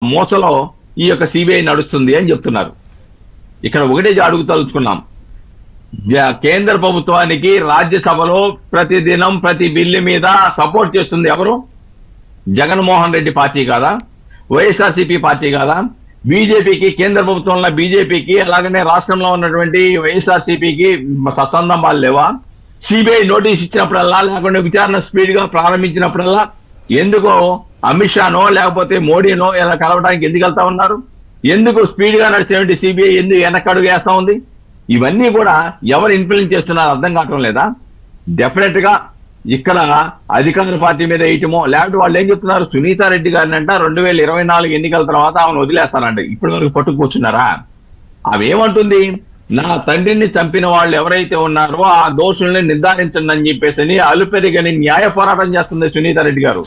మూసలో ఈ యొక్క సిబిఐ నడుస్తుంది అని చెప్తున్నారు ఇక్కడ ఒకటే అడుగుతలుచుకున్నాం జ- కేంద్ర ప్రభుత్వానికి రాజ్యసభలో ప్రతిదినం ప్రతి బిల్లు మీద సపోర్ట్ చేస్తుంది ఎవరు జగన్మోహన్ రెడ్డి పార్టీ కాదా వైఎస్ఆర్సీపీ పార్టీ కాదా బీజేపీకి కేంద్ర ప్రభుత్వంలో బీజేపీకి అలాగనే రాష్ట్రంలో ఉన్నటువంటి వైఎస్ఆర్సీపీకి సత్సంబంధాలు లేవా సిబిఐ నోటీస్ ఇచ్చినప్పుడల్లా లేకుంటే విచారణ స్పీడ్ గా ప్రారంభించినప్పుడల్లా ఎందుకు అమిత్ షానో లేకపోతే మోడీనో ఇలా కలవడానికి ఎందుకు వెళ్తా ఉన్నారు ఎందుకు స్పీడ్ గా నడిచేటువంటి సిబిఐ ఎందుకు వెనకడుగు వేస్తా ఉంది ఇవన్నీ కూడా ఎవరు ఇన్ఫ్లుయెన్స్ చేస్తున్నారో అర్థం కావటం లేదా డెఫినెట్ గా ఇక్కడ అధికార పార్టీ మీద వేయటమో లేకపోతే వాళ్ళు ఏం చెప్తున్నారు సునీతా రెడ్డి గారిని అంట రెండు వేల ఇరవై నాలుగు ఎన్నికల తర్వాత ఆమెను వదిలేస్తానంట ఇప్పటి వరకు పట్టుకుపోతున్నారా ఆమె ఏమంటుంది నా తండ్రిని చంపిన వాళ్ళు ఎవరైతే ఉన్నారో ఆ దోషుల్ని నిర్ధారించండి అని చెప్పేసి అలుపెరిగని న్యాయ పోరాటం చేస్తుంది సునీతా రెడ్డి గారు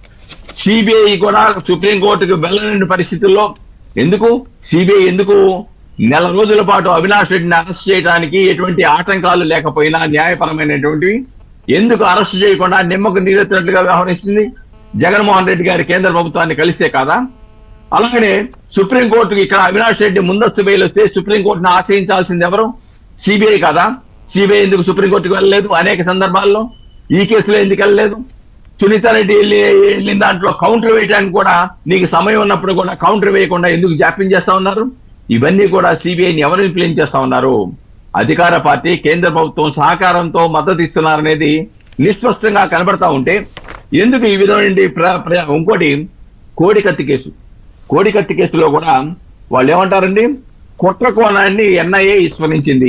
సిబిఐ కూడా సుప్రీంకోర్టుకు వెళ్ళలేని పరిస్థితుల్లో ఎందుకు సిబిఐ ఎందుకు నెల రోజుల పాటు అవినాష్ రెడ్డిని అరెస్ట్ చేయడానికి ఎటువంటి ఆటంకాలు లేకపోయినా న్యాయపరమైనటువంటివి ఎందుకు అరెస్ట్ చేయకుండా నిమ్మకు నీరెత్తినట్లుగా వ్యవహరిస్తుంది జగన్మోహన్ రెడ్డి గారి కేంద్ర ప్రభుత్వాన్ని కలిస్తే కాదా అలాగనే సుప్రీంకోర్టుకి ఇక్కడ అవినాష్ రెడ్డి ముందస్తు బెయిల్ వస్తే సుప్రీంకోర్టును ఆశ్రయించాల్సింది ఎవరు సిబిఐ కాదా సిబిఐ ఎందుకు సుప్రీంకోర్టుకు వెళ్ళలేదు అనేక సందర్భాల్లో ఈ కేసులో ఎందుకు వెళ్ళలేదు సునీత రెడ్డి వెళ్ళి వెళ్ళిన దాంట్లో కౌంటర్ వేయడానికి కూడా నీకు సమయం ఉన్నప్పుడు కూడా కౌంటర్ వేయకుండా ఎందుకు జాప్యం చేస్తా ఉన్నారు ఇవన్నీ కూడా సిబిఐని ఎవరు ఇన్ఫ్లుయెన్స్ చేస్తా ఉన్నారు అధికార పార్టీ కేంద్ర ప్రభుత్వం సహకారంతో మద్దతు ఇస్తున్నారనేది నిస్పష్టంగా కనబడతా ఉంటే ఎందుకు ఈ విధమైన ప్ర- ప్ర- ఇంకోటి కోడికత్తి కేసు కోడికత్తి కేసులో కూడా వాళ్ళు ఏమంటారండి కుట్రకోణాన్ని ఎన్ఐఏ విస్మరించింది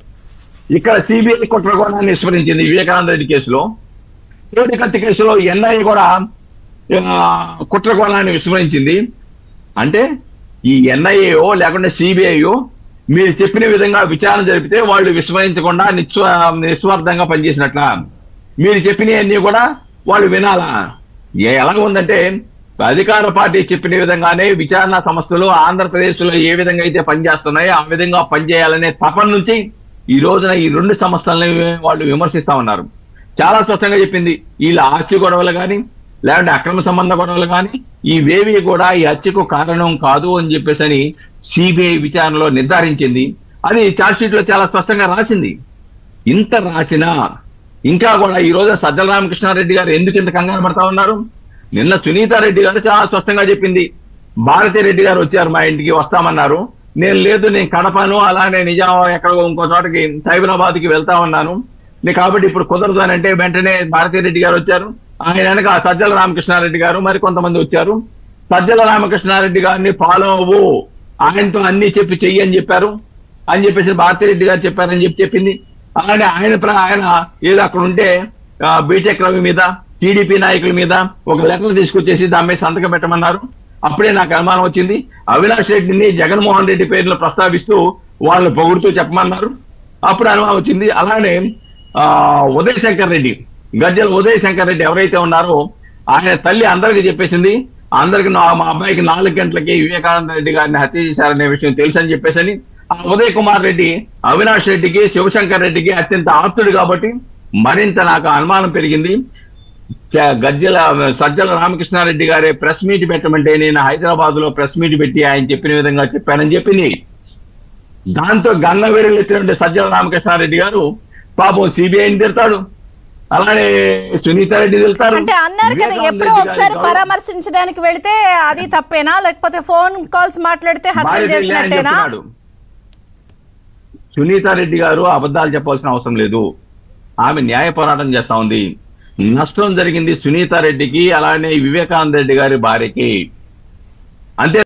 ఇక్కడ సిబిఐ కుట్రకోణాన్ని విస్మరించింది వివేకానంద రెడ్డి కేసులో కోడికత్తి కేసులో ఎన్ఐఏ కూడా ఆ, కుట్రకోణాన్ని విస్మరించింది అంటే ఈ ఎన్ఐఏఓ లేకుంటే సిబిఐఓ మీరు చెప్పిన విధంగా విచారణ జరిపితే వాళ్ళు విస్మరించకుండా నిస్వ నిస్వార్థంగా పనిచేసినట్ల మీరు చెప్పినవన్నీ కూడా వాళ్ళు వినాలా ఏ- ఎలా ఉందంటే అధికార పార్టీ చెప్పిన విధంగానే విచారణ సంస్థలు ఆంధ్రప్రదేశ్ లో ఏ విధంగా అయితే పనిచేస్తున్నాయో ఆ విధంగా పనిచేయాలనే తపన నుంచి ఈ రోజున ఈ రెండు సంస్థలని వాళ్ళు విమర్శిస్తా ఉన్నారు చాలా స్పష్టంగా చెప్పింది వీళ్ళ ఆస్తి గొడవలు కానీ లేదంటే అక్రమ సంబంధ గొడవలు కానీ ఇవేవి కూడా ఈ హత్యకు కారణం కాదు అని చెప్పేసి అని సిబిఐ విచారణలో నిర్ధారించింది అది ఛార్జ్షీట్ లో చాలా స్పష్టంగా రాసింది ఇంత రాసినా ఇంకా కూడా ఈ రోజు సజ్జల రామకృష్ణారెడ్డి గారు ఎందుకు ఇంత కంగారు పడతా ఉన్నారు నిన్న సునీతా రెడ్డి గారు చాలా స్పష్టంగా చెప్పింది భారతీ రెడ్డి గారు వచ్చారు మా ఇంటికి వస్తామన్నారు నేను లేదు నేను కడపను అలానే నిజాం ఎక్కడో ఇంకో చోటకి సైబరాబాద్ కి వెళ్తా ఉన్నాను నేను కాబట్టి ఇప్పుడు కుదరదు అని అంటే వెంటనే భారతీ రెడ్డి గారు వచ్చారు ఆయన వెనక సజ్జల రామకృష్ణారెడ్డి గారు మరి కొంతమంది వచ్చారు సజ్జల రామకృష్ణారెడ్డి గారిని ఫాలో అవ్వు ఆయనతో అన్ని చెప్పి చెయ్యి అని చెప్పారు అని చెప్పేసి భారతిరెడ్డి గారు చెప్పారని చెప్పి చెప్పింది అలానే ఆయన ప్ర- ఆయన ఏదో అక్కడ ఉంటే ఆ, బీటెక్ రవి మీద టీడీపీ నాయకుల మీద ఒక లెటర్ తీసుకొచ్చేసి దాని మీద సంతకం పెట్టమన్నారు అప్పుడే నాకు అనుమానం వచ్చింది అవినాష్ రెడ్డిని జగన్మోహన్ రెడ్డి పేర్లు ప్రస్తావిస్తూ వాళ్ళని పొగుడుతూ చెప్పమన్నారు అప్పుడు అనుమానం వచ్చింది అలానే ఆ ఉదయ్ శంకర్ రెడ్డి గజ్జల ఉదయ్ శంకర్ రెడ్డి ఎవరైతే ఉన్నారో ఆయన తల్లి అందరికీ చెప్పేసింది అందరికి నా- మా అబ్బాయికి నాలుగు గంటలకి వివేకానంద రెడ్డి గారిని హత్య చేశారనే విషయం తెలుసు అని చెప్పేసి ఆ ఉదయ్ కుమార్ రెడ్డి అవినాష్ రెడ్డికి శివశంకర్ రెడ్డికి అత్యంత ఆప్తుడు కాబట్టి మరింత నాకు అనుమానం పెరిగింది చ- గజ్జల సజ్జల రామకృష్ణారెడ్డి గారే ప్రెస్ మీట్ పెట్టమంటే నేను హైదరాబాద్ లో ప్రెస్ మీట్ పెట్టి ఆయన చెప్పిన విధంగా చెప్పానని చెప్పింది దాంతో గన్న ఎత్తినటువంటి సజ్జల రామకృష్ణారెడ్డి గారు పాపం సిబిఐని తిడతాడు అలానే సునీత రెడ్డి తిడతారు అంటే అన్నారు కదా వివేకానంద ఎప్పుడో రెడ్డి ఒకసారి గారి పరామర్శించడానికి వెళితే అది తప్పేనా లేకపోతే ఫోన్ కాల్స్ మాట్లాడితే హత్యలు భారతీయ న్యాయం చేసినట్టేనా చెప్తున్నాడు. సునీత రెడ్డి గారు అబద్ధాలు చెప్పాల్సిన అవసరం లేదు ఆమె న్యాయ పోరాటం చేస్తా ఉంది నష్టం జరిగింది సునీత రెడ్డికి అలానే వివేకానంద రెడ్డి గారి భార్యకి అంతే